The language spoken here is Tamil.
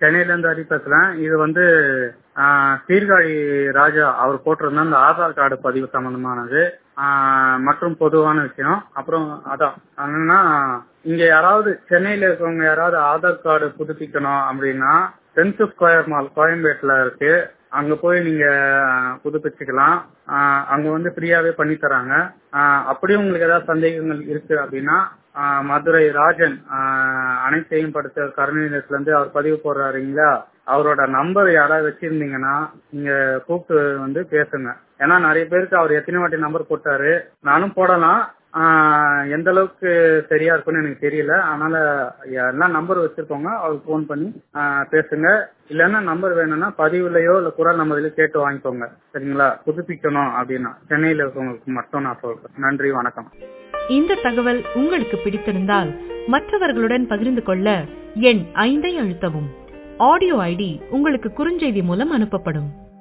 சென்னையில இருந்து ஹரி பேசுறேன் இது வந்து ஆஹ், சீர்காழி ராஜா அவர் போட்டிருந்த அந்த ஆதார் கார்டு பதிவு சம்பந்தமானது ஆஹ், மற்றும் பொதுவான விஷயம் அப்புறம் அதான் என்னன்னா இங்க யாராவது சென்னையில இருக்கவங்க யாராவது ஆதார் கார்டு புதுப்பிக்கணும் அப்படின்னா டென்த் ஸ்கொயர் மால் கோயம்பேட்டுல இருக்கு அங்க போய் நீங்க ஆஹ், புதுப்பிச்சுக்கலாம் ஆஹ், அங்க வந்து ஃப்ரீயாவே பண்ணி தராங்க ஆஹ், அப்படியும் உங்களுக்கு ஏதாவது சந்தேகங்கள் இருக்கு அப்படின்னா ஆஹ், மதுரை ராஜன் ஆஹ், அனைத்தையும் படுத்த கருணையில இருந்து அவர் பதிவு போடுறாருங்களா அவரோட நம்பர் யாராவது வச்சிருந்தீங்கன்னா நீங்க கூப்பிட்டு வந்து பேசுங்க ஏன்னா நிறைய பேருக்கு அவர் எத்தனை வாட்டி நம்பர் போட்டாரு நானும் போடலாம் ஆஹ், எந்த அளவுக்கு சரியா இருக்கும்னு எனக்கு தெரியல அதனால எல்லாம் நம்பர் வச்சிருக்கோங்க அவருக்கு ஃபோன் பண்ணி ஆஹ், பேசுங்க இல்லைன்னா நம்பர் வேணும்னா பதிவுலையோ இல்ல குரல் நம்பர்லயோ கேட்டு வாங்கிக்கோங்க சரிங்களா புதுப்பிக்கணும் அப்படின்னா சென்னையில இருக்கவங்களுக்கு மட்டும் நான் சொல்றேன் நன்றி வணக்கம் இந்த தகவல் உங்களுக்கு பிடித்திருந்தால் மற்றவர்களுடன் பகிர்ந்து கொள்ள எண் ஐந்தை அழுத்தவும் ஆடியோ ஐடி உங்களுக்கு குறுஞ்செய்தி மூலம் அனுப்பப்படும்